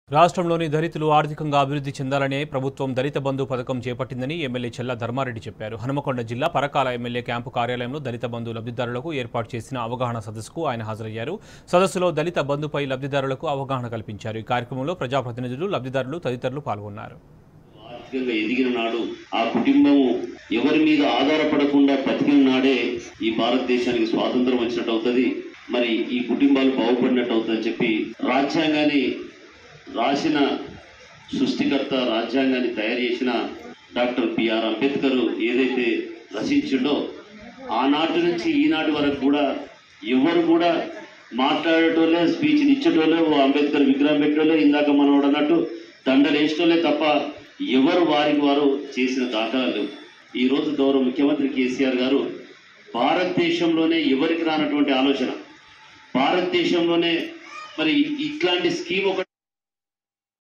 రాష్ట్రంలోని దళితులు ఆర్థికంగా అభివృద్ధి చెందాలనే ప్రభుత్వం దళిత బంధు పథకం చేపట్టిందని ఎమ్మెల్యే చెల్ల ధర్మారెడ్డి చెప్పారు హనుమకొండ జిల్లా పరకాల ఎమ్మెల్యే క్యాంపు కార్యాలయంలో దళిత బంధు లబ్ధిదారులకు ఏర్పాటు చేసిన అవగాహన సదస్సుకు ఆయన హాజరయ్యారు సదస్సులో దళిత బంధుపై లబ్ధిదారులకు అవగాహన కల్పించారు ఈ కార్యక్రమంలో ప్రజాప్రతినిధులు లబ్ధిదారులు తదితరులు పాల్గొన్నారు ఆర్థికంగా ఎదిగిన నాడు ఆ కుటుంబం ఎవరి మీద ఆధారపడకుండా బతికిన నాడే ఈ భారతదేశానికి స్వాతంత్రం వచ్చినట్టు అవుతుంది మరి ఈ కుటుంబాలు బాగుపడినట్టు అవుతుందని చెప్పి రాజ్యాంగాన్ని రాసిన సృష్టికర్త రాజ్యాంగాన్ని తయారు చేసిన డాక్టర్ బిఆర్ అంబేద్కర్ ఏదైతే రచించిండో ఆనాటి నుంచి ఈనాటి వరకు కూడా ఎవరు కూడా మాట్లాడేటోళ్ళే స్పీచ్ ఇచ్చేటోళ్ళే ఓ అంబేద్కర్ విగ్రహం పెట్టేటోళ్ళే ఇందాక మనోడు అన్నట్టు దండలు వేసేటోళ్ళే తప్ప ఎవరు వారికి వారు చేసిన దాఖలాలు లేవు ఈరోజు గౌరవ ముఖ్యమంత్రి కేసీఆర్ గారు భారతదేశంలోనే ఎవరికి రానటువంటి ఆలోచన భారతదేశంలోనే మరి ఇట్లాంటి స్కీమ్ ఒకటి